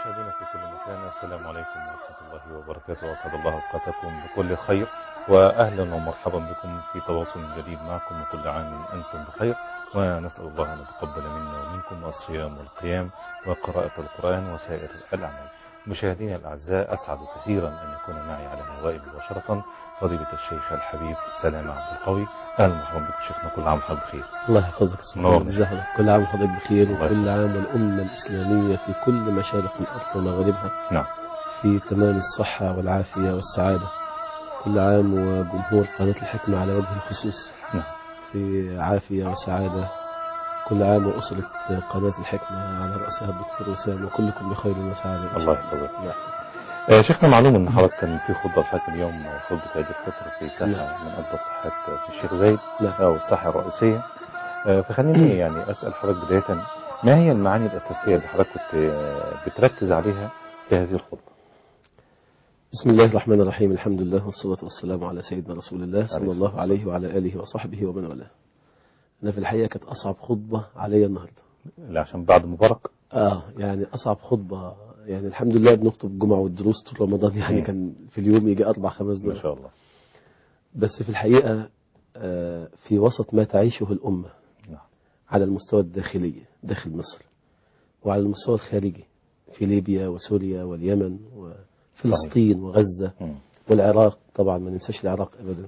مشاهدينا في كل مكان السلام عليكم ورحمة الله وبركاته وأسعد الله أوقاتكم بكل خير وأهلا ومرحبا بكم في تواصل جديد معكم وكل عام أنتم بخير ونسأل الله أن يتقبل منا ومنكم الصيام والقيام وقراءة القرآن وسائر الأعمال مشاهدينا الأعزاء أسعد كثيرا أن يكون معي على الهواء مباشرة فضيلة الشيخ الحبيب سلام عبد القوي أهلا ومرحبا بك شيخنا كل عام وحضرتك بخير الله يحفظك نور. سبحانه وتعالى كل عام وحضرتك بخير الله وكل عام والأمة الإسلامية في كل مشارق الأرض ومغاربها نعم في تمام الصحة والعافية والسعادة كل عام وجمهور قناة الحكمة على وجه الخصوص نعم في عافية وسعادة كل عام وأسرة قناة الحكمة على رأسها الدكتور وسام وكلكم بخير وسعادة إن شاء الله يحفظك. الله يحفظك. آه، شيخنا معلوم ان حضرتك كان في خطبه لحضرتك اليوم آه، خطبه عيد الفطر في ساحه نعم. من اكبر ساحات آه، في الشيخ زايد نعم. او الساحه الرئيسيه آه، فخليني يعني اسال حضرتك بدايه ما هي المعاني الاساسيه اللي حضرتك كنت آه، بتركز عليها في هذه الخطبه؟ بسم الله الرحمن الرحيم الحمد لله والصلاة والسلام على سيدنا رسول الله عليه صلى الصلاة الله والسلام. عليه وعلى آله وصحبه ومن والاه أنا في الحقيقة كانت أصعب خطبة علي النهاردة اللي عشان بعد مبارك آه يعني أصعب خطبة يعني الحمد لله بنخطب الجمعة والدروس طول رمضان يعني مم. كان في اليوم يجي أربع خمس ما دروس شاء الله بس في الحقيقة آه في وسط ما تعيشه الأمة نعم. على المستوى الداخلي داخل مصر وعلى المستوى الخارجي في ليبيا وسوريا واليمن وفلسطين وغزة مم. والعراق طبعا ما ننساش العراق ابدا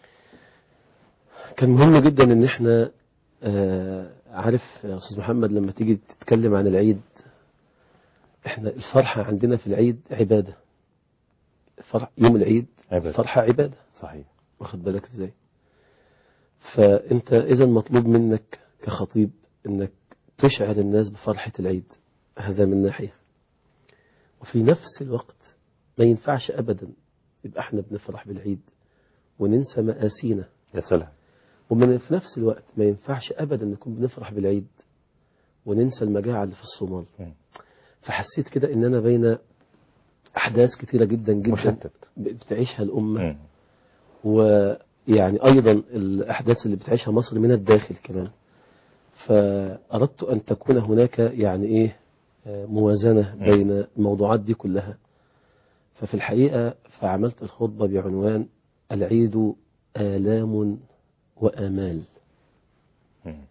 كان مهم جدا ان احنا آه، عارف يا استاذ محمد لما تيجي تتكلم عن العيد احنا الفرحة عندنا في العيد عبادة الفرح يوم العيد عبادة. فرحة عبادة صحيح واخد بالك ازاي فانت اذا مطلوب منك كخطيب انك تشعر الناس بفرحة العيد هذا من ناحية وفي نفس الوقت ما ينفعش ابدا يبقى احنا بنفرح بالعيد وننسى مآسينا يا سلام ومن في نفس الوقت ما ينفعش ابدا نكون بنفرح بالعيد وننسى المجاعة اللي في الصومال مم. فحسيت كده ان انا بين احداث كتيرة جدا جدا مشتت بتعيشها الامة مم. ويعني أيضا الأحداث اللي بتعيشها مصر من الداخل كمان فأردت أن تكون هناك يعني إيه آه، موازنة م. بين الموضوعات دي كلها ففي الحقيقة فعملت الخطبة بعنوان العيد آلام وآمال مم.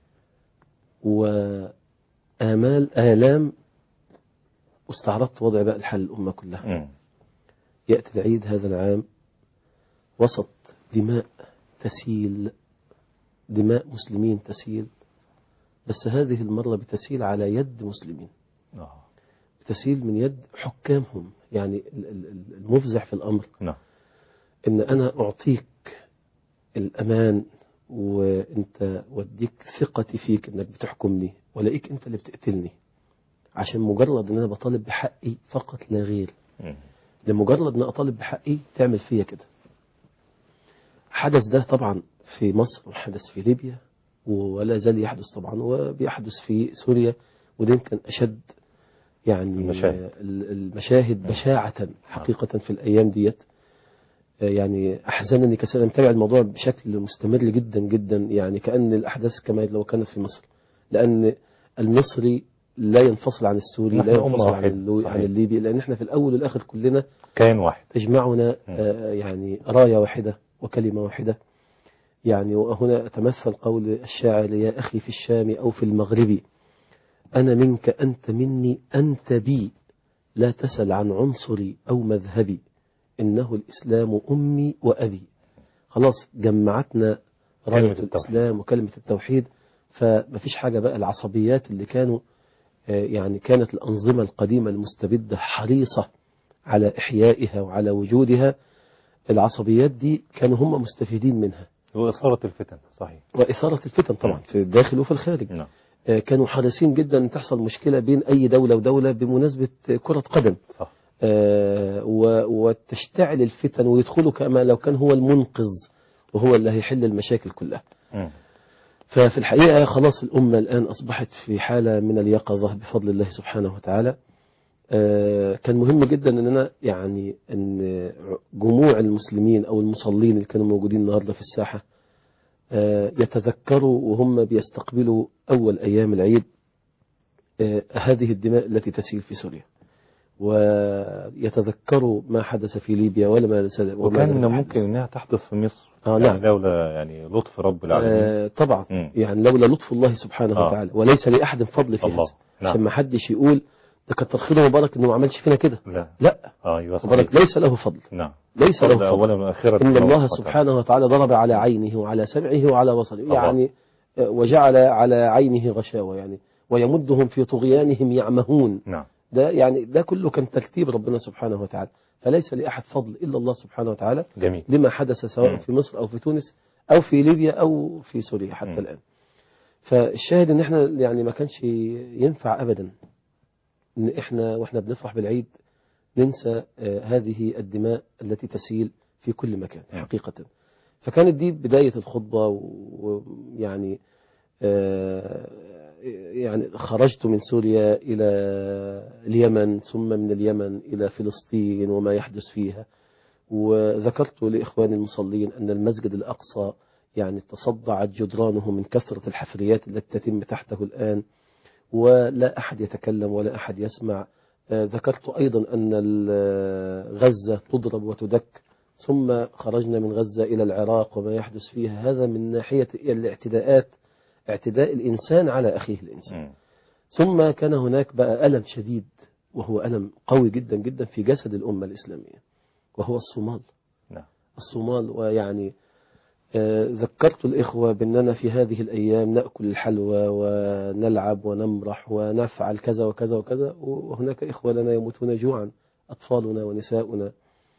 وآمال آلام واستعرضت وضع بقى الحل الأمة كلها مم. يأتي العيد هذا العام وسط دماء تسيل دماء مسلمين تسيل بس هذه المرة بتسيل على يد مسلمين آه. بتسيل من يد حكامهم يعني ال- ال- ال- المفزع في الأمر نعم إن أنا أعطيك الأمان وأنت وديك ثقتي فيك إنك بتحكمني ولاقيك أنت اللي بتقتلني عشان مجرد إن أنا بطالب بحقي فقط لا غير مم. لمجرد ان اطالب بحقي تعمل فيا كده حدث ده طبعا في مصر وحدث في ليبيا ولا زال يحدث طبعا وبيحدث في سوريا وده يمكن اشد يعني المشاهد. ال- المشاهد بشاعة حقيقة في الايام ديت آه، يعني احزنني كثيرا متابع الموضوع بشكل مستمر جدا جدا يعني كأن الاحداث كما لو كانت في مصر لان المصري لا ينفصل عن السوري نحن لا أمة ينفصل عن, واحدة، اللو... صحيح. عن الليبي لان احنا في الاول والاخر كلنا كائن واحد تجمعنا آه، يعني راية واحدة وكلمة واحدة يعني وهنا أتمثل قول الشاعر يا أخي في الشام أو في المغرب أنا منك أنت مني أنت بي لا تسل عن عنصري أو مذهبي إنه الإسلام أمي وأبي خلاص جمعتنا راية كلمة التوحيد. الإسلام وكلمة التوحيد فمفيش حاجة بقى العصبيات اللي كانوا آه، يعني كانت الأنظمة القديمة المستبدة حريصة على إحيائها وعلى وجودها العصبيات دي كانوا هم مستفيدين منها وإثارة الفتن صحيح وإثارة الفتن طبعا في الداخل وفي الخارج نعم آه، كانوا حريصين جدا أن تحصل مشكلة بين أي دولة ودولة بمناسبة كرة قدم صح آه، و- وتشتعل الفتن ويدخلوا كما لو كان هو المنقذ وهو اللي هيحل المشاكل كلها مم. ففي الحقيقة خلاص الأمة الآن أصبحت في حالة من اليقظة بفضل الله سبحانه وتعالى آه، كان مهم جدا أننا يعني أن جموع المسلمين أو المصلين اللي كانوا موجودين النهاردة في الساحة آه، يتذكروا وهم بيستقبلوا أول أيام العيد آه، هذه الدماء التي تسيل في سوريا ويتذكروا ما حدث في ليبيا ولا ما وما وكان زال ممكن يحدث. انها تحدث في مصر آه، يعني نعم. لولا يعني لطف رب العالمين آه طبعا مم. يعني لولا لطف الله سبحانه آه. وتعالى وليس لأحد فضل في الله هذا نعم. عشان ما حدش يقول ده كتر خيره مبارك انه ما عملش فينا كده لا لا ايوه صحيح. مبارك ليس له فضل نعم ليس له فضل فضل اولا واخيرا إن الله وتعالى. سبحانه وتعالى ضرب على عينه وعلى سمعه وعلى بصره الله. يعني آه، وجعل على عينه غشاوة يعني ويمدهم في طغيانهم يعمهون نعم ده يعني ده كله كان ترتيب ربنا سبحانه وتعالى فليس لأحد فضل إلا الله سبحانه وتعالى جميل لما حدث سواء مم. في مصر أو في تونس أو في ليبيا أو في سوريا حتى مم. الآن فالشاهد ان احنا يعني ما كانش ينفع ابدا ان احنا واحنا بنفرح بالعيد ننسى آه، هذه الدماء التي تسيل في كل مكان مم. حقيقة فكانت دي بداية الخطبة و- ويعني آه، يعني خرجت من سوريا إلى اليمن ثم من اليمن إلى فلسطين وما يحدث فيها وذكرت لإخواني المصلين أن المسجد الأقصى يعني تصدعت جدرانه من كثرة الحفريات التي تتم تحته الآن ولا أحد يتكلم ولا أحد يسمع آه، ذكرت أيضا أن ال- غزة تضرب وتدك ثم خرجنا من غزة إلى العراق وما يحدث فيها هذا من ناحية الاعتداءات اعتداء الإنسان على أخيه الإنسان مم. ثم كان هناك بقى ألم شديد وهو ألم قوي جدا جدا في جسد الأمة الإسلامية وهو الصومال نعم. الصومال ويعني آه، ذكرت الإخوة بأننا في هذه الأيام نأكل الحلوى ونلعب ونمرح ونفعل كذا وكذا وكذا وهناك إخوة لنا يموتون جوعا أطفالنا ونساؤنا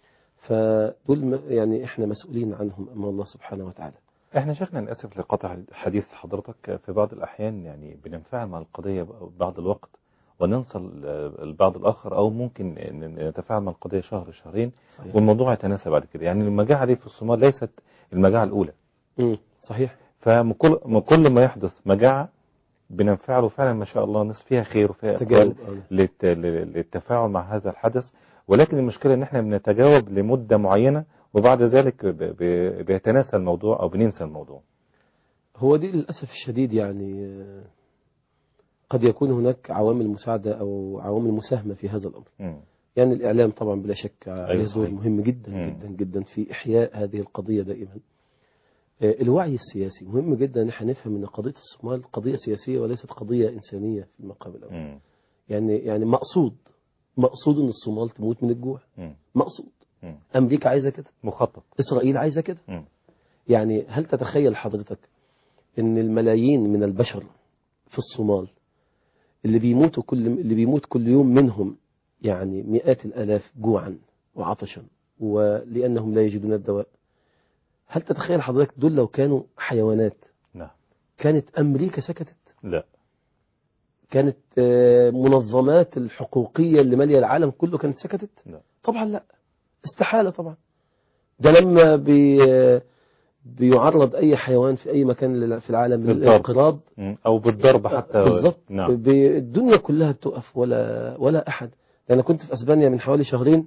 فدول م- يعني إحنا مسؤولين عنهم أمام الله سبحانه وتعالى احنا شيخنا للاسف لقطع حديث حضرتك في بعض الاحيان يعني بننفعل مع القضيه بعض الوقت وننسى ال- البعض الاخر او ممكن ن- نتفاعل مع القضيه شهر شهرين صحيح والموضوع يتناسى بعد كده يعني المجاعه دي في الصومال ليست المجاعه الاولى مم. صحيح فكل ما كل ما يحدث مجاعه بننفعل فعلا ما شاء الله ناس فيها خير وفيها اقبال تجاوب آه. للت- لل- للتفاعل مع هذا الحدث ولكن المشكلة ان احنا بنتجاوب لمدة معينة وبعد ذلك ب- ب- بيتناسى الموضوع او بننسى الموضوع هو دي للأسف الشديد يعني آه، قد يكون هناك عوامل مساعدة أو عوامل مساهمة في هذا الأمر مم. يعني الإعلام طبعا بلا شك عليه دور صحيح. مهم جدا مم. جدا جدا في إحياء هذه القضية دائما آه، الوعي السياسي مهم جدا ان احنا نفهم ان قضية الصومال قضية سياسية وليست قضية إنسانية في المقام الأول مم. يعني يعني مقصود مقصود ان الصومال تموت من الجوع مم. مقصود مم. أمريكا عايزة كده مخطط إسرائيل عايزة كده مم. يعني هل تتخيل حضرتك ان الملايين من البشر في الصومال اللي بيموتوا كل اللي بيموت كل يوم منهم يعني مئات الالاف جوعا وعطشا ولانهم لا يجدون الدواء هل تتخيل حضرتك دول لو كانوا حيوانات نعم كانت امريكا سكتت لا كانت آه، منظمات الحقوقيه اللي ماليه العالم كله كانت سكتت لا. طبعا لا استحاله طبعا ده لما بي بيعرض اي حيوان في اي مكان لل- في العالم بالضبط. للانقراض مم. او بالضرب حتى بالظبط نعم ب- الدنيا كلها بتقف ولا ولا احد انا كنت في اسبانيا من حوالي شهرين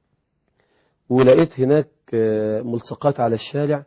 ولقيت هناك آه، ملصقات على الشارع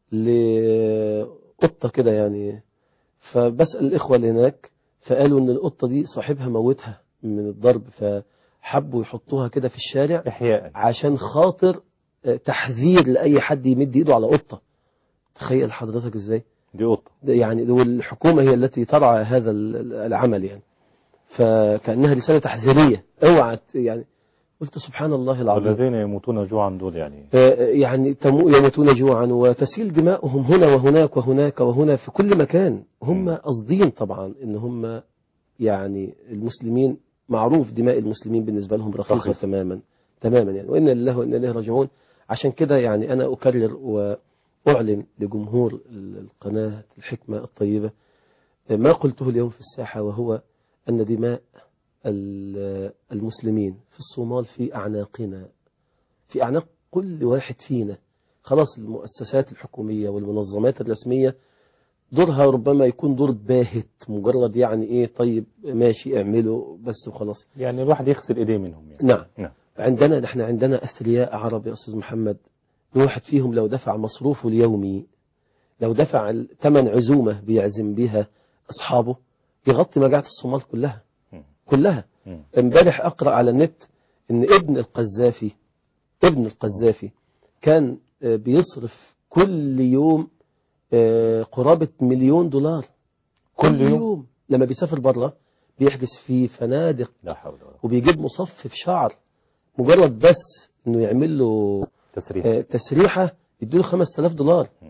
لقطه كده يعني فبسال الاخوه اللي هناك فقالوا ان القطه دي صاحبها موتها من الضرب فحبوا يحطوها كده في الشارع احياء عشان خاطر آه، تحذير لاي حد يمد ايده على قطه تخيل حضرتك ازاي دي قطة ده يعني والحكومة هي التي ترعى هذا ال- العمل يعني فكأنها رسالة تحذيرية اوعى ت- يعني قلت سبحان الله العظيم والذين يموتون جوعا دول يعني آه، يعني تمو- يموتون جوعا وتسيل دماؤهم هنا وهناك وهناك وهنا في كل مكان هم مم. قاصدين طبعا ان هم يعني المسلمين معروف دماء المسلمين بالنسبة لهم رخيصة رخيصة. تماما تماما يعني وإنا لله وإنا إليه راجعون عشان كده يعني أنا أكرر وأعلن لجمهور القناة الحكمة الطيبة ما قلته اليوم في الساحة وهو أن دماء ال- المسلمين في الصومال في أعناقنا في أعناق كل واحد فينا خلاص المؤسسات الحكومية والمنظمات الرسمية دورها ربما يكون دور باهت مجرد يعني ايه طيب ماشي اعمله بس وخلاص يعني الواحد يغسل ايديه منهم يعني نعم نعم عندنا نحن عندنا اثرياء عرب يا استاذ محمد الواحد فيهم لو دفع مصروفه اليومي لو دفع ثمن عزومه بيعزم بها اصحابه يغطي مجاعه الصومال كلها مم. كلها مم. امبارح اقرا على النت ان ابن القذافي ابن القذافي كان آه، بيصرف كل يوم آه، قرابة مليون دولار كل يوم؟ لما بيسافر بره بيحجز في فنادق لا حول ولا قوة وبيجيب مصفف شعر مجرد بس انه يعمل له تسريح آه، تسريحة يديله 5000 دولار م.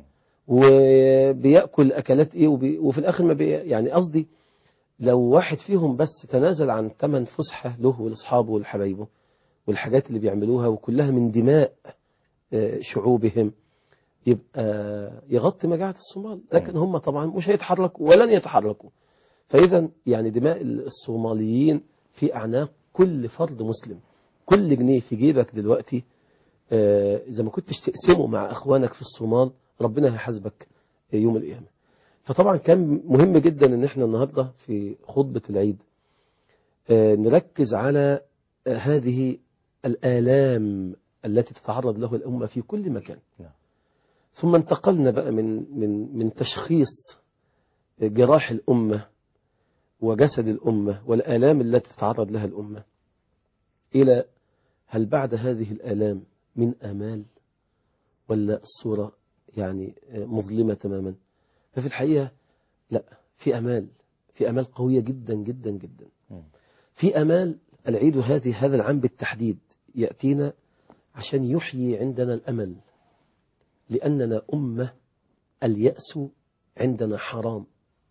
وبياكل اكلات ايه وبي وفي الاخر ما بي يعني قصدي لو واحد فيهم بس تنازل عن ثمن فسحه له ولاصحابه ولحبايبه والحاجات اللي بيعملوها وكلها من دماء آه، شعوبهم يبقى يغطي مجاعة الصومال لكن هم طبعا مش هيتحركوا ولن يتحركوا فإذا يعني دماء الصوماليين في أعناق كل فرد مسلم كل جنيه في جيبك دلوقتي آه، إذا ما كنتش تقسمه مع أخوانك في الصومال ربنا هيحاسبك يوم القيامة فطبعا كان مهم جدا ان احنا النهاردة في خطبة العيد آه، نركز على آه، هذه الآلام التي تتعرض له الأمة في كل مكان نعم. ثم انتقلنا بقى من من من تشخيص جراح الأمة وجسد الأمة والآلام التي تتعرض لها الأمة إلى هل بعد هذه الآلام من آمال ولا الصورة يعني مظلمة تماما ففي الحقيقة لا في أمال في أمال قوية جدا جدا جدا مم. في أمال العيد هذه هذا العام بالتحديد يأتينا عشان يحيي عندنا الأمل لأننا أمة اليأس عندنا حرام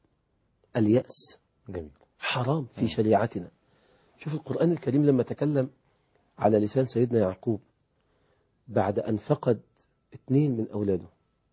اليأس جميل حرام في مم. شريعتنا شوف القرآن الكريم لما تكلم على لسان سيدنا يعقوب بعد أن فقد اثنين من أولاده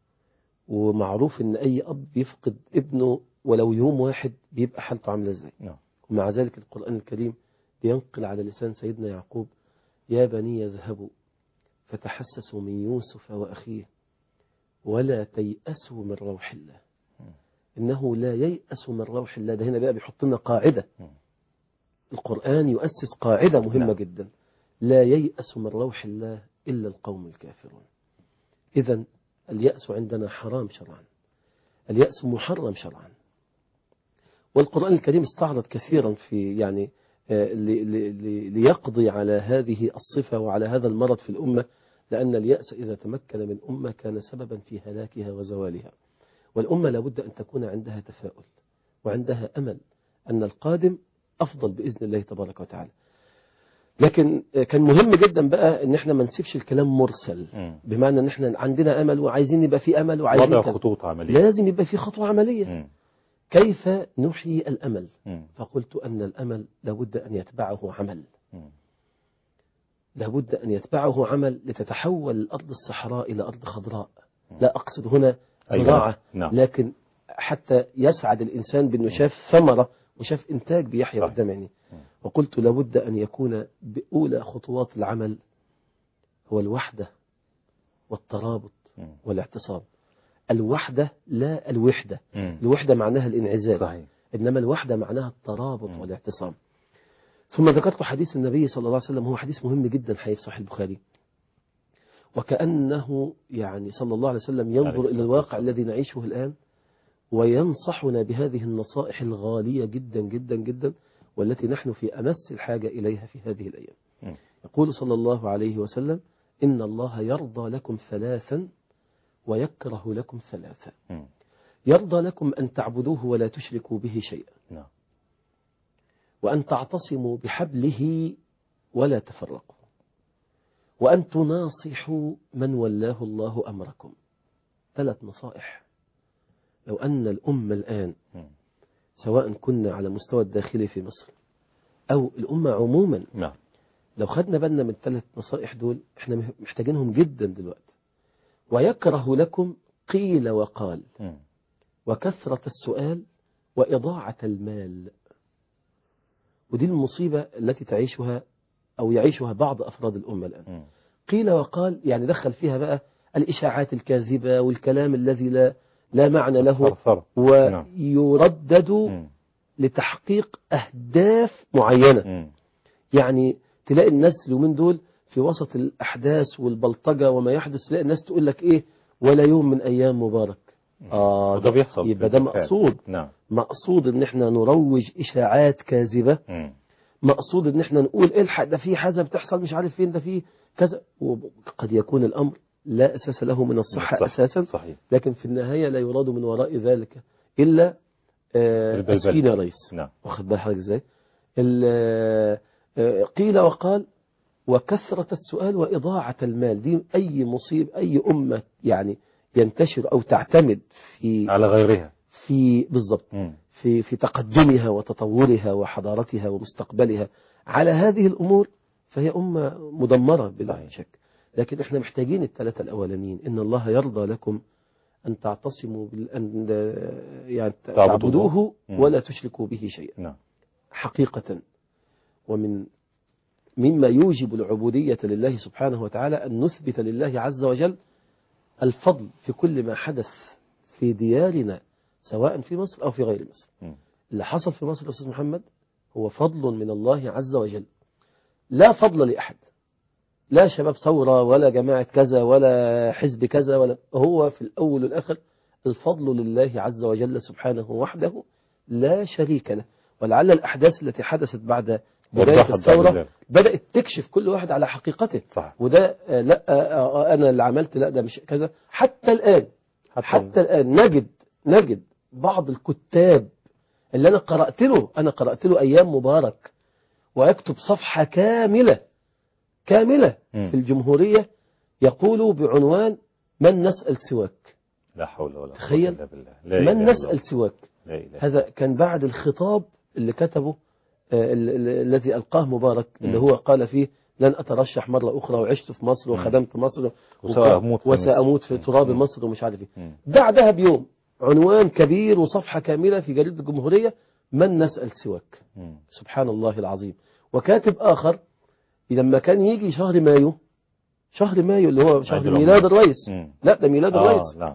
ومعروف أن أي أب يفقد ابنه ولو يوم واحد بيبقى حالته عاملة ازاي نعم ومع ذلك القرآن الكريم بينقل على لسان سيدنا يعقوب يا بني اذهبوا فتحسسوا من يوسف وأخيه ولا تيأسوا من روح الله إنه لا ييأس من روح الله ده هنا بقى بيحط لنا قاعدة مم. القرآن يؤسس قاعدة مهمة نعم. جدا لا ييأس من روح الله إلا القوم الكافرون إذا اليأس عندنا حرام شرعا اليأس محرم شرعا والقرآن الكريم استعرض كثيرا في يعني آه، لي- لي- لي- ليقضي على هذه الصفة وعلى هذا المرض في الأمة لأن اليأس إذا تمكن من أمة كان سببا في هلاكها وزوالها والأمة لابد أن تكون عندها تفاؤل وعندها أمل أن القادم أفضل بإذن الله تبارك وتعالى لكن آه، كان مهم جدا بقى ان احنا ما نسيبش الكلام مرسل مم. بمعنى ان احنا عندنا امل وعايزين يبقى في امل وعايزين وضع كذا. خطوط عملية لازم يبقى في خطوة عملية مم. كيف نحيي الأمل مم. فقلت أن الأمل لابد أن يتبعه عمل مم. لابد أن يتبعه عمل لتتحول الأرض الصحراء إلى أرض خضراء لا أقصد هنا أيوة. زراعة نعم. لكن حتى يسعد الإنسان بأنه شاف ثمرة وشاف إنتاج بيحيى صح. قدام عينيه مم. وقلت لابد أن يكون بأولى خطوات العمل هو الوحدة والترابط مم. والاعتصام الوحدة لا الوحدة مم. الوحدة معناها الانعزال صحيح إنما الوحدة معناها الترابط مم. والاعتصام ثم ذكرت حديث النبي صلى الله عليه وسلم هو حديث مهم جدا حقيقي في صحيح البخاري وكأنه يعني صلى الله عليه وسلم عليه ينظر الصلاة إلى الواقع والسلام. الذي نعيشه الآن وينصحنا بهذه النصائح الغالية جدا جدا جدا والتي نحن في أمس الحاجة إليها في هذه الأيام مم. يقول صلى الله عليه وسلم إن الله يرضى لكم ثلاثا ويكره لكم ثلاثا مم. يرضى لكم أن تعبدوه ولا تشركوا به شيئا نعم وأن تعتصموا بحبله ولا تفرقوا وأن تناصحوا من ولاه الله أمركم ثلاث نصائح لو أن الأمة الآن مم. سواء كنا على مستوى الداخلي في مصر أو الأمة عموما نعم لو خدنا بالنا من الثلاث نصائح دول احنا محتاجينهم جدا دلوقتي ويكره لكم قيل وقال مم. وكثرة السؤال وإضاعة المال ودي المصيبة التي تعيشها أو يعيشها بعض أفراد الأمة الآن مم. قيل وقال يعني دخل فيها بقى الإشاعات الكاذبة والكلام الذي لا لا معنى له ثرثرة نعم. ويردد مم. لتحقيق أهداف معينة مم. يعني تلاقي الناس اليومين دول في وسط الأحداث والبلطجة وما يحدث تلاقي الناس تقول لك إيه ولا يوم من أيام مبارك آه وده بيحصل يبقى ده بالفعل. مقصود نعم مقصود ان احنا نروج اشاعات كاذبه مم. مقصود ان احنا نقول الحق ده في حاجه بتحصل مش عارف فين ده في كذا وقد يكون الامر لا اساس له من الصحه صح. اساسا صحيح لكن في النهايه لا يراد من وراء ذلك الا آه، البلبل. اسفين يا ريس نعم واخد بال حضرتك ازاي؟ ال- آه، قيل وقال وكثرة السؤال وإضاعة المال دي أي مصيب أي أمة يعني ينتشر أو تعتمد في على غيرها في بالضبط مم. في في تقدمها وتطورها وحضارتها ومستقبلها على هذه الأمور فهي أمة مدمرة بلا صحيح. شك لكن احنا محتاجين الثلاثة الأولانيين إن الله يرضى لكم أن تعتصموا بال أن يعني تعبدوه. تعبدوه مم. ولا تشركوا به شيئا نعم حقيقة ومن مما يوجب العبودية لله سبحانه وتعالى أن نثبت لله عز وجل الفضل في كل ما حدث في ديارنا سواء في مصر أو في غير مصر مم. اللي حصل في مصر يا أستاذ محمد هو فضل من الله عز وجل لا فضل لأحد لا شباب ثورة ولا جماعة كذا ولا حزب كذا ولا هو في الأول والآخر الفضل لله عز وجل سبحانه وحده لا شريك له ولعل الأحداث التي حدثت بعد بداية وضحت بعد الثورة ذلك. بدأت تكشف كل واحد على حقيقته صح وده آه، لا آه، آه، أنا اللي عملت لا ده مش كذا حتى الآن حتى الآن نجد نجد بعض الكتاب اللي أنا قرأت له أنا قرأت له أيام مبارك ويكتب صفحة كاملة كاملة مم. في الجمهورية يقول بعنوان من نسأل سواك لا حول ولا قوة تخيل. إلا بالله لا من إله إلا نسأل الله. سواك لا إله هذا كان بعد الخطاب اللي كتبه آه، ال- ال- الذي ألقاه مبارك اللي مم. هو قال فيه لن أترشح مرة أخرى وعشت في مصر وخدمت مصر وسأموت في وسأموت في مصر. تراب مم. مصر ومش عارف ايه مم. بعدها بيوم عنوان كبير وصفحة كاملة في جريدة الجمهورية من نسأل سواك مم. سبحان الله العظيم وكاتب آخر لما كان يجي شهر مايو شهر مايو اللي هو شهر عيد ميلاد العمر. الرئيس مم. لا ده ميلاد آه الرئيس نعم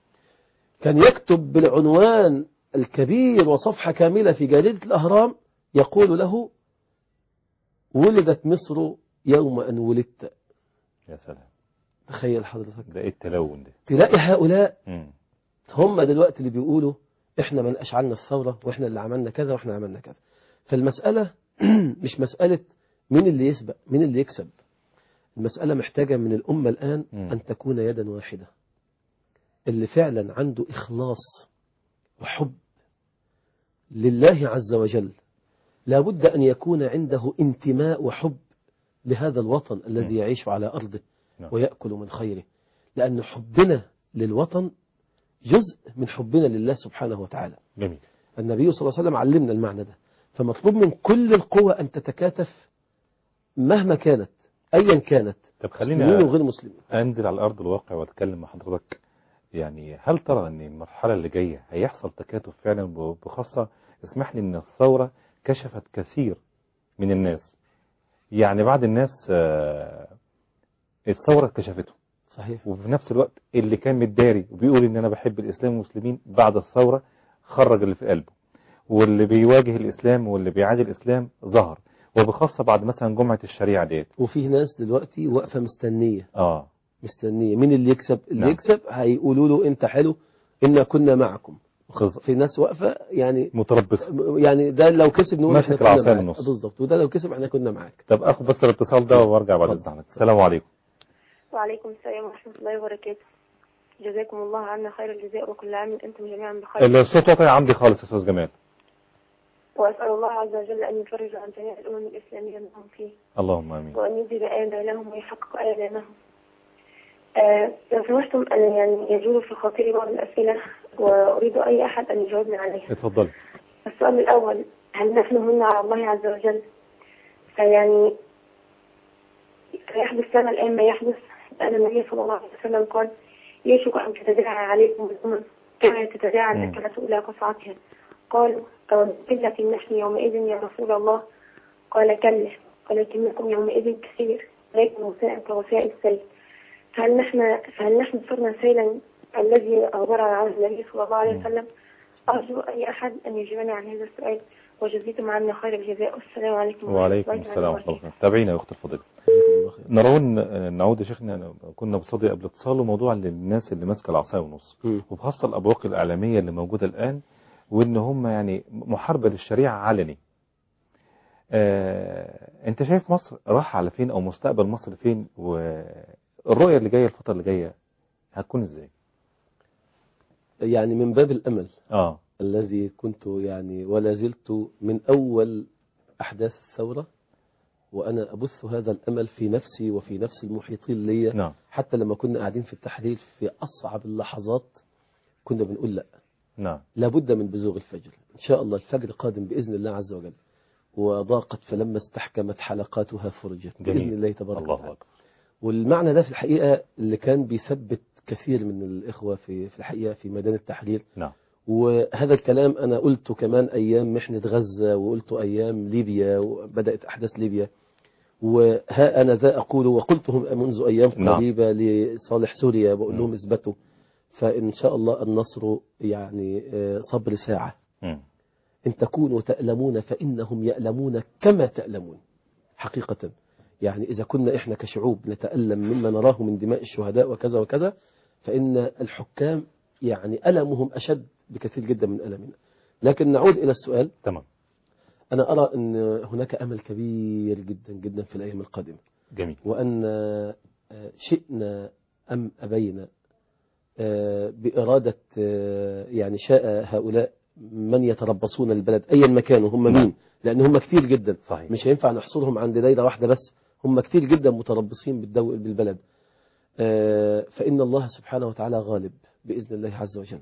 كان يكتب بالعنوان الكبير وصفحة كاملة في جريدة الأهرام يقول له ولدت مصر يوم أن ولدت يا سلام تخيل حضرتك ده إيه التلون ده تلاقي هؤلاء مم. هم دلوقتي اللي بيقولوا احنا من اشعلنا الثورة واحنا اللي عملنا كذا واحنا عملنا كذا فالمسألة مش مسألة مين اللي يسبق مين اللي يكسب المسألة محتاجة من الأمة الآن مم. أن تكون يدا واحدة اللي فعلا عنده إخلاص وحب لله عز وجل لابد أن يكون عنده انتماء وحب لهذا الوطن الذي مم. يعيش على أرضه نعم. ويأكل من خيره لأن حبنا للوطن جزء من حبنا لله سبحانه وتعالى جميل النبي صلى الله عليه وسلم علمنا المعنى ده فمطلوب من كل القوى أن تتكاتف مهما كانت أيا كانت طب مسلمين خليني وغير مسلمين انزل على ارض الواقع واتكلم مع حضرتك يعني هل ترى ان المرحله اللي جايه هيحصل تكاتف فعلا ب- بخاصه اسمح لي ان الثوره كشفت كثير من الناس يعني بعض الناس آه، الثوره كشفته صحيح وفي نفس الوقت اللي كان متداري وبيقول ان انا بحب الاسلام والمسلمين بعد الثوره خرج اللي في قلبه واللي بيواجه الاسلام واللي بيعادي الاسلام ظهر وبخاصه بعد مثلا جمعه الشريعه ديت وفيه ناس دلوقتي واقفة مستنية اه مستنية مين اللي يكسب اللي نعم. يكسب هيقولوا له انت حلو إنا كنا معكم خز- في ناس واقفة يعني متربص يعني ده لو كسب نقول ماسك احنا كنا العصاية معاك النص. بالظبط وده لو كسب احنا كنا معاك طب اخد بس الاتصال ده وارجع بعد اتفضل. اذنك السلام عليكم وعليكم السلام ورحمة الله وبركاته جزاكم الله عنا خير الجزاء وكل عام أنتم جميعا بخير الصوت واطي عندي خالص يا استاذ جمال وأسأل الله عز وجل أن يفرج عن جميع الأمم الإسلامية منهم فيه اللهم امين وأن يجزي آلامهم ويحقق آلامهم آه، لو سمحتم أنا يعني يجول في خاطري بعض الأسئلة وأريد أي أحد أن يجاوبني عليها اتفضلي السؤال الأول هل نحن من على الله عز وجل فيعني يحدث لنا الآن ما يحدث لأن النبي صلى الله عليه وسلم قال يشك أن تتداعى عليكم الأمم كما تتداعى مم. الأكلة إلى قصعتها قالوا أو قلة نحن يومئذ يا رسول الله قال كلا ولكنكم يومئذ كثير لكن وسائل كوسائل السيل فهل نحن فهل نحن صرنا سيلا الذي أخبر عنه النبي صلى الله عليه مم. وسلم أرجو أي أحد أن يجيبني عن هذا السؤال وجزيتم عنا خير الجزاء والسلام عليكم وعليكم ورحمة الله السلام ورحمه وبركاته. الله تابعينا يا اخت الفضيله جزاكم الله خير نرون نعود يا شيخنا كنا بصدي قبل اتصال وموضوع للناس اللي ماسكه العصايه ونص مم. وبخاصه الابواق الاعلاميه اللي موجوده الان وان هم يعني محاربه للشريعه علني آه، انت شايف مصر راح على فين او مستقبل مصر فين والرؤية اللي جاية الفترة اللي جاية هتكون ازاي يعني من باب الأمل اه الذي كنت يعني ولا زلت من أول أحداث الثورة وأنا أبث هذا الأمل في نفسي وفي نفس المحيطين لي نعم حتى لما كنا قاعدين في التحرير في أصعب اللحظات كنا بنقول لا نعم لابد من بزوغ الفجر إن شاء الله الفجر قادم بإذن الله عز وجل وضاقت فلما استحكمت حلقاتها فرجت جميل. بإذن الله تبارك الله وتعالى أكبر والمعنى ده في الحقيقة اللي كان بيثبت كثير من الإخوة في في الحقيقة في ميدان التحرير نعم وهذا الكلام أنا قلته كمان أيام محنة غزة وقلته أيام ليبيا وبدأت أحداث ليبيا وها أنا ذا أقول وقلته منذ أيام نعم. قريبة لصالح سوريا بقول لهم مم. اثبتوا فإن شاء الله النصر يعني آه، صبر ساعة مم. إن تكونوا تألمون فإنهم يألمون كما تألمون حقيقة يعني إذا كنا إحنا كشعوب نتألم مما نراه من دماء الشهداء وكذا وكذا فإن الحكام يعني ألمهم أشد بكثير جدا من ألمنا لكن نعود إلى السؤال تمام أنا أرى أن هناك أمل كبير جدا جدا في الأيام القادمة جميل وأن آه، شئنا أم أبينا آه، بإرادة آه، يعني شاء هؤلاء من يتربصون البلد أيا ما كانوا هم نعم. مين لأن هم كتير جدا صحيح مش هينفع نحصرهم عند دايرة واحدة بس هم كتير جدا متربصين بالدو بالبلد آه، فإن الله سبحانه وتعالى غالب بإذن الله عز وجل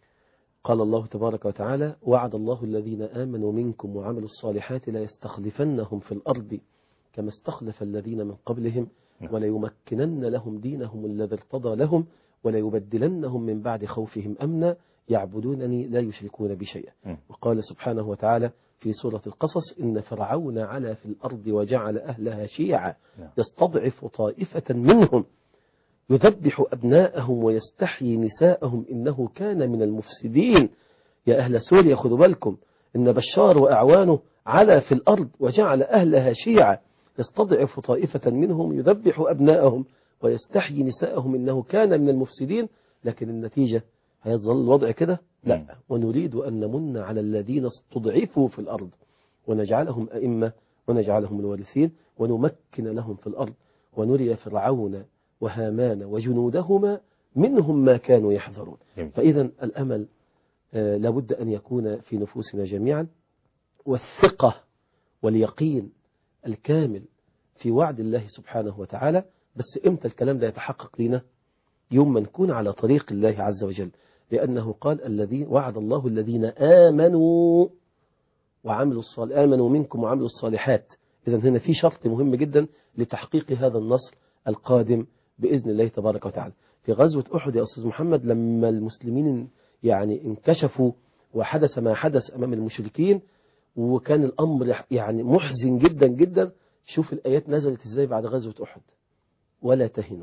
قال الله تبارك وتعالى وعد الله الذين آمنوا منكم وعملوا الصالحات لا يستخلفنهم في الأرض كما استخلف الذين من قبلهم نعم. وليمكنن لهم دينهم الذي ارتضى لهم وليبدلنهم من بعد خوفهم أمنا يعبدونني لا يشركون بي شيئا مم. وقال سبحانه وتعالى في سورة القصص إن فرعون علا في الأرض وجعل أهلها شيعا نعم. يستضعف طائفة منهم يذبح أبناءهم ويستحيي نساءهم إنه كان من المفسدين يا أهل سوريا خذوا بالكم إن بشار وأعوانه علا في الأرض وجعل أهلها شيعا يستضعف طائفة منهم يذبح أبناءهم ويستحيي نساءهم إنه كان من المفسدين لكن النتيجة هيظل الوضع كده مم. لا ونريد أن نمن على الذين استضعفوا في الأرض ونجعلهم أئمة ونجعلهم الوارثين ونمكن لهم في الأرض ونري فرعون وهامان وجنودهما منهم ما كانوا يحذرون جميل. فإذا الأمل آه، لابد أن يكون في نفوسنا جميعا والثقة واليقين الكامل في وعد الله سبحانه وتعالى بس إمتى الكلام ده يتحقق لنا يوم ما نكون على طريق الله عز وجل لأنه قال الذين وعد الله الذين آمنوا وعملوا الصالحات آمنوا منكم وعملوا الصالحات إذا هنا في شرط مهم جدا لتحقيق هذا النصر القادم بإذن الله تبارك وتعالى في غزوة أحد يا أستاذ محمد لما المسلمين يعني انكشفوا وحدث ما حدث أمام المشركين وكان الأمر يعني محزن جدا جدا شوف الآيات نزلت إزاي بعد غزوة أحد ولا تهنوا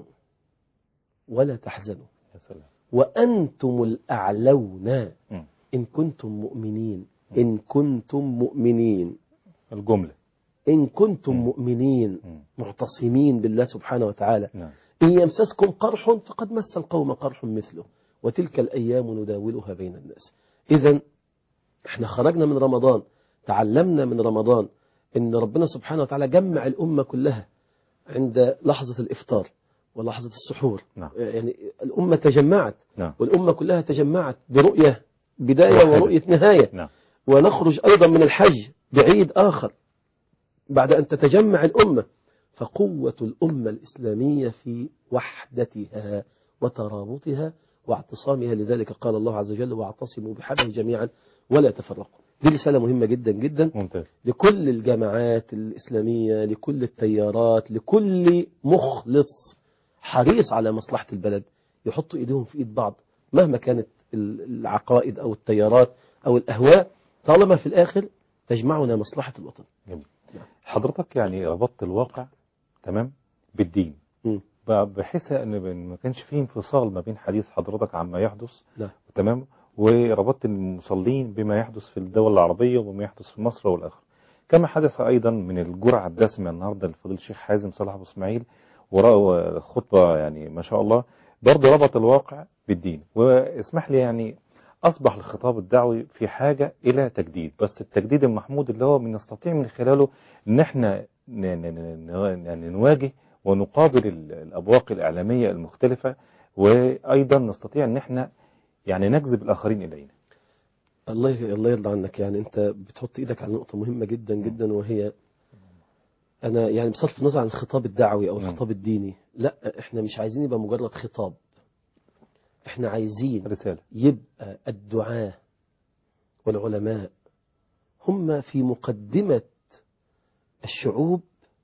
ولا تحزنوا يا سلام وأنتم الأعلون مم. إن كنتم مؤمنين إن كنتم مؤمنين الجملة إن كنتم مم. مؤمنين مم. معتصمين بالله سبحانه وتعالى نعم إن يمسسكم قرح فقد مس القوم قرح مثله وتلك الأيام نداولها بين الناس إذا احنا خرجنا من رمضان تعلمنا من رمضان إن ربنا سبحانه وتعالى جمع الأمة كلها عند لحظة الإفطار ولحظة السحور نعم. يعني الأمة تجمعت نعم والأمة كلها تجمعت برؤية بداية واحدة. ورؤية نهاية نعم ونخرج أيضا من الحج بعيد آخر بعد أن تتجمع الأمة فقوة الأمة الإسلامية في وحدتها وترابطها واعتصامها لذلك قال الله عز وجل واعتصموا بحبله جميعا ولا تفرقوا دي رسالة مهمة جدا جدا ممتاز لكل الجماعات الإسلامية لكل التيارات لكل مخلص حريص على مصلحة البلد يحطوا إيديهم في إيد بعض مهما كانت ال- العقائد أو التيارات أو الأهواء طالما في الآخر تجمعنا مصلحة الوطن جميل نعم. حضرتك يعني ربطت الواقع تمام بالدين مم. ب- بحيث ان ب- ما كانش فيه انفصال ما بين حديث حضرتك عما يحدث نعم. تمام وربطت المصلين بما يحدث في الدول العربية وما يحدث في مصر والآخر كما حدث أيضا من الجرعة الدسمة النهاردة لفضيل الشيخ حازم صلاح أبو إسماعيل وراء خطبة يعني ما شاء الله برضه ربط الواقع بالدين واسمح لي يعني أصبح الخطاب الدعوي في حاجة إلى تجديد بس التجديد المحمود اللي هو بنستطيع من خلاله إن إحنا ن- ن- ن- يعني نواجه ونقابل ال- الأبواق الإعلامية المختلفة وأيضا نستطيع إن إحنا يعني نجذب الآخرين إلينا الله الله يرضى عنك يعني انت بتحط ايدك على نقطة مهمة جدا جدا وهي انا يعني بصرف النظر عن الخطاب الدعوي او مم. الخطاب الديني لا احنا مش عايزين يبقى مجرد خطاب احنا عايزين رسالة يبقى الدعاة والعلماء هم في مقدمة الشعوب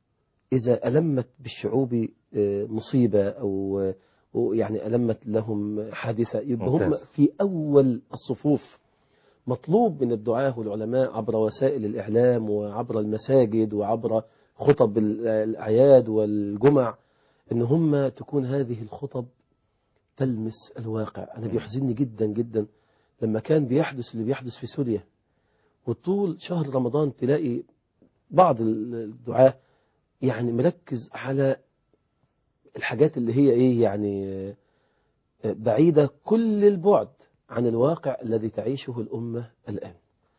إذا ألمت بالشعوب آه، مصيبة أو أو يعني ألمت لهم حادثة يبقى هم ممتاز. في أول الصفوف مطلوب من الدعاة والعلماء عبر وسائل الإعلام وعبر المساجد وعبر خطب ال- الأعياد والجمع إن هم تكون هذه الخطب تلمس الواقع أنا بيحزنني جدا جدا لما كان بيحدث اللي بيحدث في سوريا وطول شهر رمضان تلاقي بعض الدعاة يعني مركز على الحاجات اللي هي ايه يعني آه، آه، بعيدة كل البعد عن الواقع الذي تعيشه الأمة الآن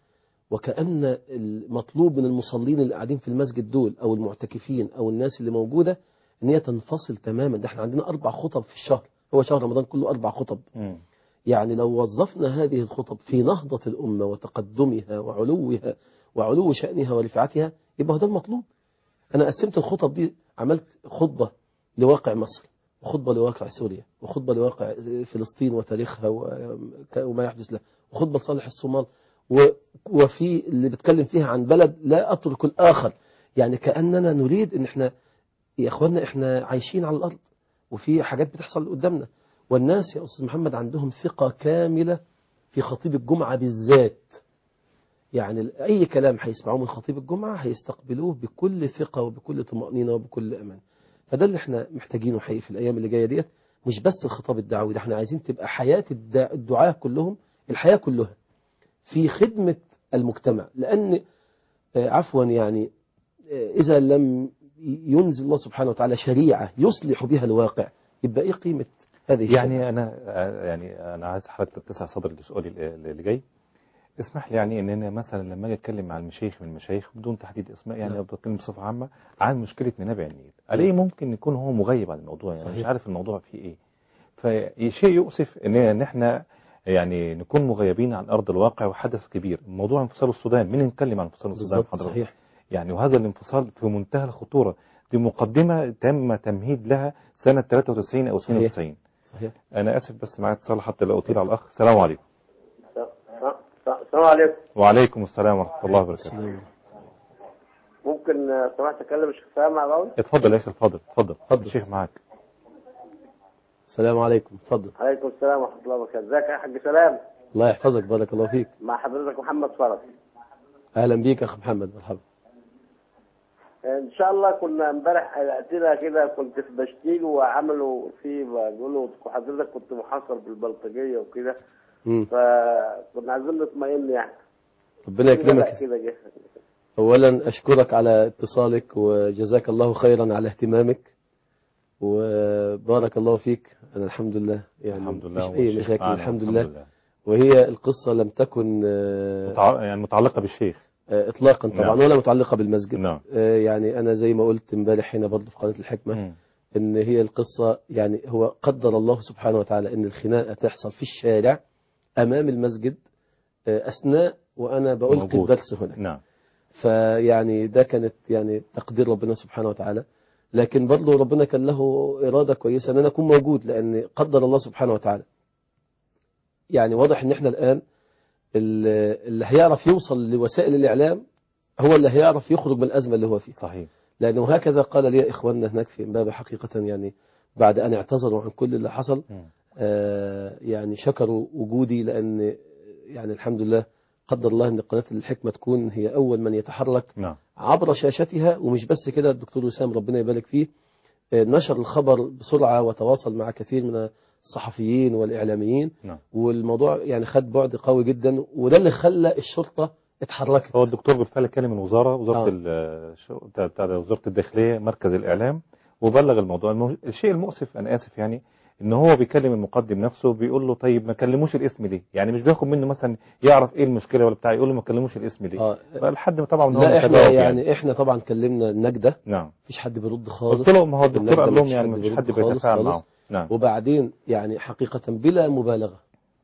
وكأن المطلوب من المصلين اللي قاعدين في المسجد دول أو المعتكفين أو الناس اللي موجودة ان هي تنفصل تماما ده احنا عندنا أربع خطب في الشهر هو شهر رمضان كله أربع خطب مم. يعني لو وظفنا هذه الخطب في نهضة الأمة وتقدمها وعلوها وعلو شأنها ورفعتها يبقى هو ده المطلوب أنا قسمت الخطب دي عملت خطبة لواقع مصر وخطبة لواقع سوريا وخطبة لواقع فلسطين وتاريخها و- وما يحدث لها وخطبة لصالح الصومال و- وفي اللي بتكلم فيها عن بلد لا أترك الآخر يعني كأننا نريد إن إحنا يا إخوانا إحنا عايشين على الأرض وفي حاجات بتحصل قدامنا والناس يا أستاذ محمد عندهم ثقة كاملة في خطيب الجمعة بالذات يعني أي كلام هيسمعوه من خطيب الجمعة هيستقبلوه بكل ثقة وبكل طمأنينة وبكل أمان فده اللي احنا محتاجينه حقيقي في الأيام اللي جاية ديت مش بس الخطاب الدعوي ده احنا عايزين تبقى حياة الدع- الدعاة كلهم الحياة كلها في خدمة المجتمع لأن آه، عفوا يعني آه، إذا لم ينزل الله سبحانه وتعالى شريعة يصلح بها الواقع يبقى إيه قيمة هذه الشريعة؟ يعني أنا يعني أنا عايز حضرتك تتسع صدري لسؤالي اللي جاي اسمح لي يعني ان انا مثلا لما اجي اتكلم مع المشايخ من المشايخ بدون تحديد اسماء يعني نعم. بتكلم بصفه عامه عن مشكله منابع النيل الاقي ممكن يكون هو مغيب عن الموضوع يعني مش صحيح. عارف الموضوع فيه ايه فشيء يؤسف ان ان احنا يعني نكون مغيبين عن ارض الواقع وحدث كبير موضوع انفصال السودان مين نتكلم عن انفصال السودان بالظبط حضرتك صحيح يعني وهذا الانفصال في منتهى الخطوره دي مقدمه تم تمهيد لها سنه 93 او صحيح. 92 صحيح انا اسف بس معايا اتصال حتى لا اطيل على الاخ السلام عليكم السلام عليكم وعليكم السلام ورحمه الله وبركاته السلام. ممكن آه، سمحت اتكلم الشيخ سامع الاول اتفضل يا اخي اتفضل اتفضل اتفضل. الشيخ معاك السلام عليكم اتفضل عليكم السلام ورحمه الله وبركاته ازيك يا حاج سلام الله يحفظك بارك الله فيك مع حضرتك محمد فرج اهلا بيك اخ محمد مرحبا ان شاء الله كنا امبارح حلقتنا كده كنت في بشتيل وعملوا في بيقولوا حضرتك كنت محاصر بالبلطجيه وكده مم. فكنا عايزين نطمئن يعني ربنا يكرمك لا كده جه اولا اشكرك على اتصالك وجزاك الله خيرا على اهتمامك وبارك الله فيك انا الحمد لله يعني الحمد لله مش اي والشيخ مشاكل معنا الحمد لله وهي القصه لم تكن آه، متع... يعني متعلقة بالشيخ آه، اطلاقا طبعا نعم. ولا متعلقه بالمسجد نعم آه، يعني انا زي ما قلت امبارح هنا برضه في قناه الحكمه مم. ان هي القصة يعني هو قدر الله سبحانه وتعالى ان الخناقة تحصل في الشارع امام المسجد آه، اثناء وانا بألقي موجود. الدرس هنا نعم فيعني ده كانت يعني تقدير ربنا سبحانه وتعالى لكن برضه ربنا كان له إرادة كويسة ان انا اكون موجود لان قدر الله سبحانه وتعالى يعني واضح ان احنا الان اللي اللي هيعرف يوصل لوسائل الاعلام هو اللي هيعرف يخرج من الازمه اللي هو فيها صحيح لأنه هكذا قال لي إخواننا هناك في إمبابة حقيقة يعني بعد أن اعتذروا عن كل اللي حصل مم. آه، يعني شكروا وجودي لأن يعني الحمد لله قدر الله أن قناة الحكمة تكون هي أول من يتحرك نعم عبر شاشتها ومش بس كده الدكتور وسام ربنا يبارك فيه آه، نشر الخبر بسرعة وتواصل مع كثير من الصحفيين والإعلاميين نعم والموضوع يعني خد بعد قوي جدا وده اللي خلى الشرطة اتحركت هو الدكتور بالفعل كلم الوزارة وزارة آه. ال- شو- بتاع- بتاع وزارة الداخلية مركز الإعلام وبلغ الموضوع المو- الشيء المؤسف أنا آسف يعني ان هو بيكلم المقدم نفسه بيقول له طيب ما كلموش الاسم ليه يعني مش بياخد منه مثلا يعرف ايه المشكله ولا بتاع يقول له ما كلموش الاسم ليه اه فالحد ما طبعا هو لا احنا متجاوب يعني, احنا طبعا كلمنا النجدة نعم مفيش حد بيرد خالص قلت له ما هو الدكتور النجدة قال لهم مفيش يعني حد مفيش حد بيرد خالص بيتفاعل خالص. معه نعم وبعدين يعني حقيقة بلا مبالغة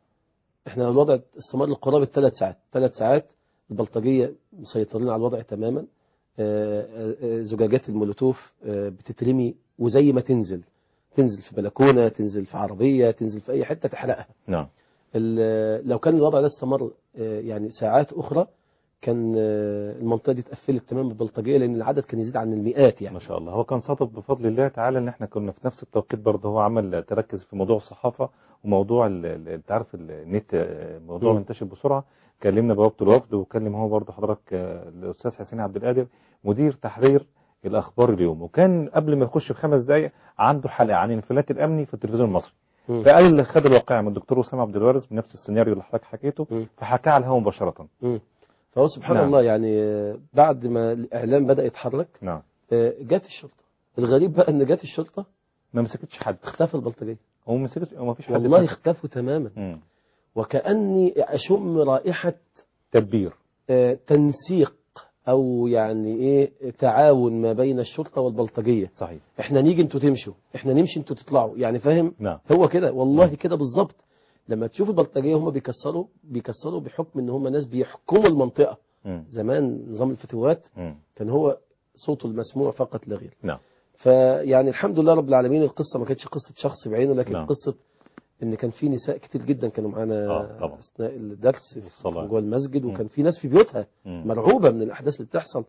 احنا الوضع استمر قرابة ثلاث ساعات ثلاث ساعات البلطجية مسيطرين على الوضع تماما آه، آه، آه، زجاجات المولوتوف آه، بتترمي وزي ما تنزل تنزل في بلكونة تنزل في عربية تنزل في أي حتة تحرقها نعم ال- لو كان الوضع ده استمر آه، يعني ساعات أخرى كان آه، المنطقة دي اتقفلت تماما بالبلطجية لأن العدد كان يزيد عن المئات يعني ما شاء الله هو كان صادف بفضل الله تعالى ان احنا كنا في نفس التوقيت برضه هو عمل تركز في موضوع الصحافه وموضوع ال- ال- انت عارف ال- النت آه، موضوع م. منتشر بسرعه كلمنا بوابه الوفد وكلم هو برضه حضرتك آه، الاستاذ حسين عبد القادر مدير تحرير الاخبار اليوم وكان قبل ما يخش بخمس دقائق عنده حلقه عن الانفلات الامني في التلفزيون المصري مم. فقال اللي خد الواقع من الدكتور اسامه عبد الوارث بنفس السيناريو اللي حضرتك حكيته م. فحكاه على الهواء مباشره مم. فهو سبحان نعم. الله يعني آه، بعد ما الإعلام بدأ يتحرك نعم آه، جت الشرطة الغريب بقى ان جت الشرطة ما مسكتش حد اختفى البلطجية هو ما مسكتش هو ما فيش حد والله اتمسك. اختفوا تماما مم. وكأني أشم رائحة تدبير آه، تنسيق أو يعني إيه تعاون ما بين الشرطة والبلطجية صحيح إحنا نيجي أنتوا تمشوا إحنا نمشي أنتوا تطلعوا يعني فاهم نعم هو كده والله نعم. كده بالظبط لما تشوف البلطجية هم بيكسروا بيكسروا بحكم إن هم ناس بيحكموا المنطقة مم. زمان نظام الفتوات مم. كان هو صوته المسموع فقط لا غير نعم فيعني الحمد لله رب العالمين القصة ما كانتش قصة شخص بعينه لكن نعم. قصة ان كان في نساء كتير جدا كانوا معانا آه، طبعا. اثناء الدرس والصلاة. جوه المسجد مم. وكان في ناس في بيوتها مم. مرعوبة من الاحداث اللي بتحصل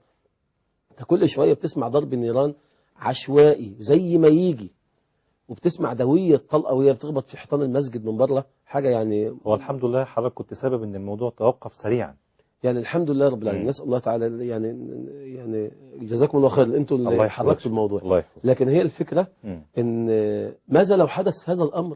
انت كل شوية بتسمع ضرب النيران عشوائي زي ما يجي وبتسمع دوية طلقة وهي بتخبط في حيطان المسجد من بره حاجة يعني هو الحمد لله حضرتك كنت سبب ان الموضوع توقف سريعا يعني الحمد لله رب العالمين مم. نسأل الله تعالى يعني يعني جزاكم الله خير انتوا الله اللي يحفظك. حركتوا الموضوع الله يحفظك لكن هي الفكرة مم. ان ماذا لو حدث هذا الامر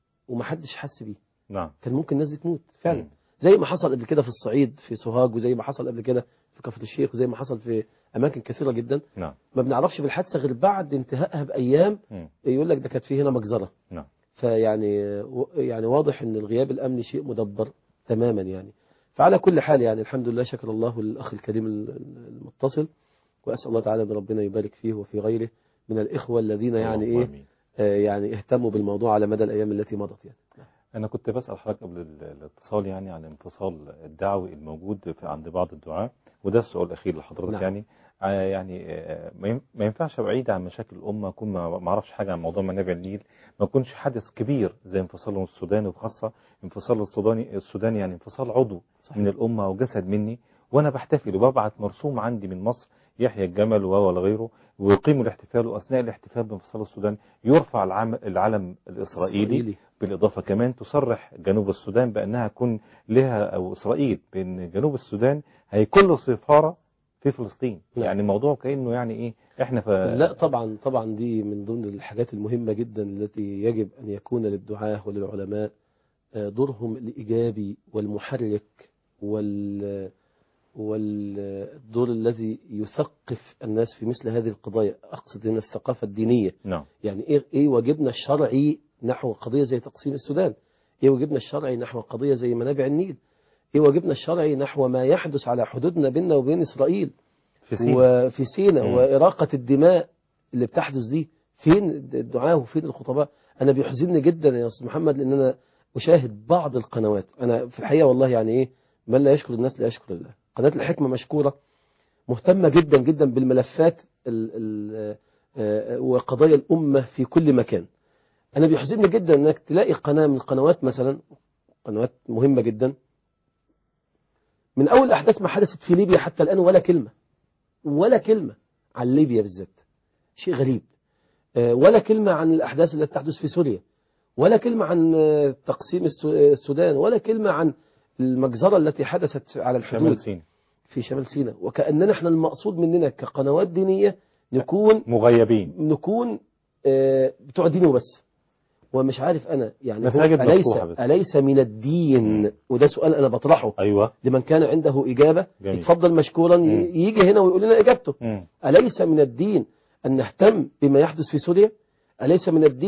ومحدش حس بيه نعم كان ممكن الناس دي تموت فعلا مم. زي ما حصل قبل كده في الصعيد في سوهاج وزي ما حصل قبل كده في كفر الشيخ وزي ما حصل في اماكن كثيره جدا نعم ما بنعرفش بالحادثه غير بعد انتهائها بايام مم. يقول لك ده كانت في هنا مجزره نعم فيعني و- يعني واضح ان الغياب الامني شيء مدبر تماما يعني فعلى كل حال يعني الحمد لله شكر الله الاخ الكريم ال- المتصل واسال الله تعالى ان ربنا يبارك فيه وفي غيره من الاخوه الذين يعني اللهم ايه آمين. آه، يعني اهتموا بالموضوع على مدى الايام التي مضت يعني انا كنت بسال حضرتك قبل ال- الاتصال يعني عن الانفصال الدعوي الموجود في عند بعض الدعاة وده السؤال الاخير لحضرتك نعم. يعني آه، يعني آه، ما ين- ما ينفعش بعيد عن مشاكل الامه اكون ما ما اعرفش حاجه عن موضوع منابع النيل ما يكونش حدث كبير زي انفصال السودان وخاصه انفصال السوداني السوداني يعني انفصال عضو صحيح. من الامه وجسد مني وانا بحتفل وببعت مرسوم عندي من مصر يحيى الجمل ولا غيره ويقيموا الاحتفال واثناء الاحتفال بانفصال السودان يرفع العم- العلم الاسرائيلي إسرائيلي. بالإضافة كمان تصرح جنوب السودان بأنها يكون لها أو إسرائيل بأن جنوب السودان هيكون له سفارة في فلسطين نعم. يعني الموضوع كأنه يعني إيه إحنا ف... لا طبعا طبعا دي من ضمن الحاجات المهمة جدا التي يجب أن يكون للدعاة وللعلماء آه، دورهم الإيجابي والمحرك وال والدور الذي يثقف الناس في مثل هذه القضايا أقصد هنا الثقافة الدينية نعم يعني إيه, إيه واجبنا الشرعي نحو قضية زي تقسيم السودان إيه واجبنا الشرعي نحو قضية زي منابع النيل إيه واجبنا الشرعي نحو ما يحدث على حدودنا بيننا وبين إسرائيل في سينا وفي سيناء مم. وإراقة الدماء اللي بتحدث دي فين الدعاة وفين الخطباء أنا بيحزنني جدا يا أستاذ محمد لأن أنا أشاهد بعض القنوات أنا في الحقيقة والله يعني إيه من لا يشكر الناس لا يشكر الله قناة الحكمة مشكورة مهتمة جدا جدا بالملفات ال ال آه، وقضايا الأمة في كل مكان أنا بيحزنني جدا أنك تلاقي قناة من القنوات مثلا قنوات مهمة جدا من أول أحداث ما حدثت في ليبيا حتى الآن ولا كلمة ولا كلمة عن ليبيا بالذات شيء غريب آه، ولا كلمة عن الأحداث التي تحدث في سوريا ولا كلمة عن آه، تقسيم السو- آه، السودان ولا كلمة عن المجزرة التي حدثت على الحدود شمال سينا في شمال سيناء وكأننا احنا المقصود مننا كقنوات دينية نكون مغيبين نكون آه، بتوع دين وبس ومش عارف أنا يعني هو مساجد أليس, مفتوحة بس. أليس من الدين مم. وده سؤال أنا بطرحه أيوة لمن كان عنده إجابة جميل. يتفضل مشكورا مم. يجي هنا ويقول لنا إجابته مم. أليس من الدين أن نهتم بما يحدث في سوريا أليس من الدين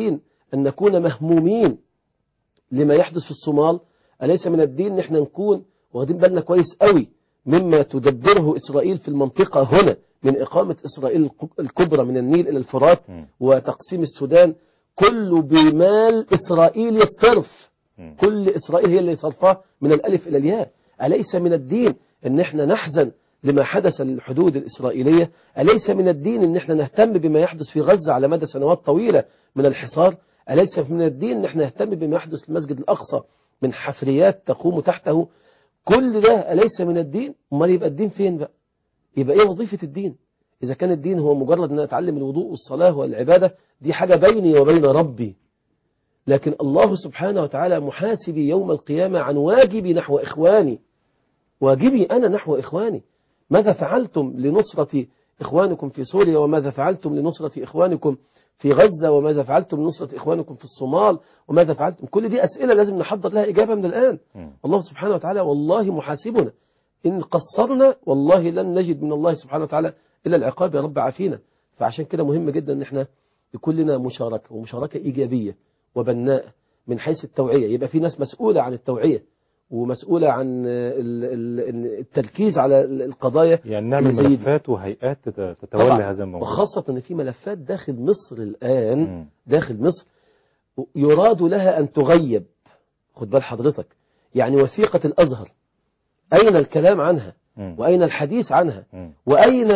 أن نكون مهمومين لما يحدث في الصومال أليس من الدين ان احنا نكون واخدين بالنا كويس قوي مما تدبره إسرائيل في المنطقة هنا من إقامة إسرائيل الك- الكبرى من النيل إلى الفرات مم. وتقسيم السودان كله بمال إسرائيل الصرف مم. كل إسرائيل هي اللي صرفاه من الألف إلى الياء أليس من الدين أن احنا نحزن لما حدث للحدود الإسرائيلية أليس من الدين أن احنا نهتم بما يحدث في غزة على مدى سنوات طويلة من الحصار أليس من الدين أن احنا نهتم بما يحدث في المسجد الأقصى من حفريات تقوم تحته كل ده أليس من الدين امال يبقى الدين فين بقى يبقى ايه وظيفة الدين إذا كان الدين هو مجرد أن أتعلم الوضوء والصلاة والعبادة دي حاجة بيني وبين ربي لكن الله سبحانه وتعالى محاسبي يوم القيامة عن واجبي نحو إخواني واجبي أنا نحو إخواني ماذا فعلتم لنصرة إخوانكم في سوريا وماذا فعلتم لنصرة إخوانكم في غزة وماذا فعلتم لنصرة إخوانكم في الصومال وماذا فعلتم كل دي أسئلة لازم نحضر لها إجابة من الآن مم. الله سبحانه وتعالى والله محاسبنا إن قصرنا والله لن نجد من الله سبحانه وتعالى إلا العقاب يا رب عافينا فعشان كده مهم جدا إن احنا يكون لنا مشاركة ومشاركة إيجابية وبناءة من حيث التوعية يبقى في ناس مسؤولة عن التوعية ومسؤولة عن ال- ال- التركيز على القضايا يعني نعمل اللي زي دي. ملفات وهيئات تت- تتولى طبعاً. هذا الموضوع وخاصة أن في ملفات داخل مصر الآن مم. داخل مصر يراد لها أن تغيب خد بال حضرتك يعني وثيقة الأزهر أين الكلام عنها مم. وأين الحديث عنها مم. وأين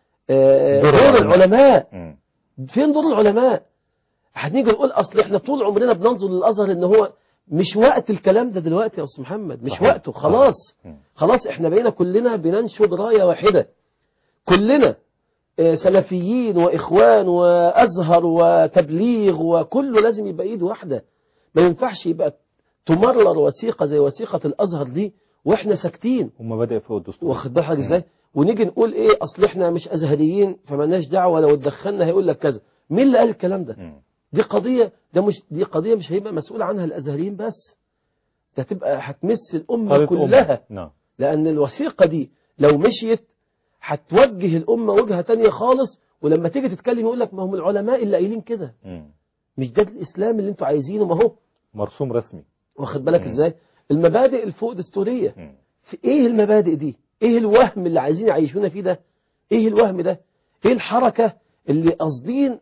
آه، دور دور العلماء. العلماء مم. فين دور العلماء هنيجي نقول أصل إحنا طول عمرنا بننظر للأزهر إن هو مش وقت الكلام ده دلوقتي يا أستاذ محمد مش صحيح. وقته خلاص مم. خلاص احنا بقينا كلنا بننشد راية واحدة كلنا آه، سلفيين وإخوان وأزهر وتبليغ وكله لازم يبقى إيد واحدة ما ينفعش يبقى تمرر وثيقة زي وثيقة الأزهر دي وإحنا ساكتين هم بدأ فوق الدستور واخد بالك ازاي ونيجي نقول ايه اصل احنا مش ازهريين فمالناش دعوه لو اتدخلنا هيقول لك كذا مين اللي قال الكلام ده مم. دي قضيه ده مش دي قضيه مش هيبقى مسؤول عنها الازهريين بس ده هتبقى هتمس الامه طالب كلها أم. نعم لأن الوثيقة دي لو مشيت هتوجه الأمة وجهة تانية خالص ولما تيجي تتكلم يقول لك ما هم العلماء اللي قايلين كده مم. مش ده الإسلام اللي انتوا عايزينه ما هو مرسوم رسمي واخد بالك مم. ازاي المبادئ الفوق دستورية مم. في ايه المبادئ دي ايه الوهم اللي عايزين يعيشونا فيه ده ايه الوهم ده ايه الحركة اللي قاصدين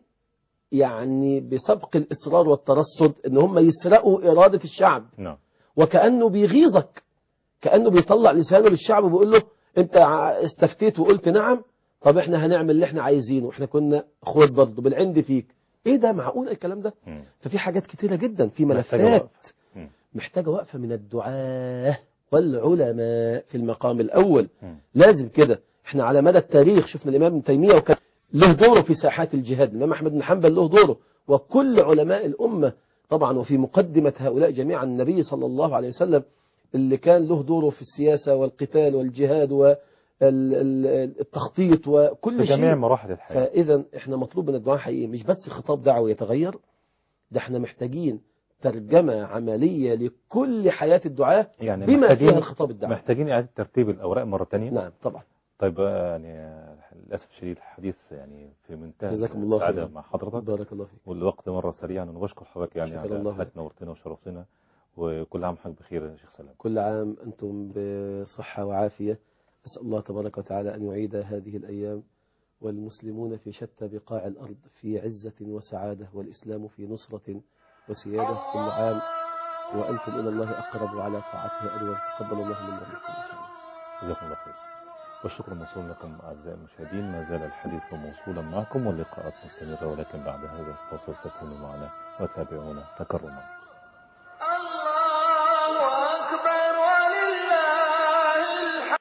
يعني بسبق الإصرار والترصد ان هم يسرقوا إرادة الشعب نعم وكأنه بيغيظك كأنه بيطلع لسانه للشعب وبيقول له انت ع- استفتيت وقلت نعم طب احنا هنعمل اللي احنا عايزينه احنا كنا اخوات برضه بالعند فيك ايه ده معقول الكلام ده مم. ففي حاجات كتيرة جدا في محتاجة ملفات وقفة. مم. محتاجة وقفة من الدعاة والعلماء في المقام الأول مم. لازم كده احنا على مدى التاريخ شفنا الإمام ابن تيمية وكان له دوره في ساحات الجهاد الإمام أحمد بن حنبل له دوره وكل علماء الأمة طبعا وفي مقدمة هؤلاء جميعا النبي صلى الله عليه وسلم اللي كان له دوره في السياسة والقتال والجهاد والتخطيط وكل في شيء جميع مراحل الحياة فإذا احنا مطلوب من الدعاء حقيقي مش بس خطاب دعوي يتغير ده احنا محتاجين ترجمة عملية لكل حياة الدعاء يعني بما محتاجين فيها الخطاب الدعوي محتاجين إعادة ترتيب الأوراق مرة تانية نعم طبعا طيب آه، يعني آه، للأسف الشديد الحديث يعني في منتهى جزاكم الله السعادة خيرا مع حضرتك بارك الله فيك والوقت مرة سريعا أنا بشكر حضرتك يعني شكرا على الله حضرتك نورتنا وشرفتنا وكل عام حضرتك بخير يا شيخ سلام كل عام أنتم بصحة وعافية أسأل الله تبارك وتعالى أن يعيد هذه الأيام والمسلمون في شتى بقاع الأرض في عزة وسعادة والإسلام في نصرة وسيادة كل عام وأنتم إلى الله أقرب وعلى طاعته أدوى تقبل الله منا ومنكم إن شاء الله جزاكم الله خير والشكر موصول لكم أعزائي المشاهدين ما زال الحديث موصولا معكم واللقاءات مستمرة ولكن بعد هذا الفاصل فكونوا معنا وتابعونا تكرما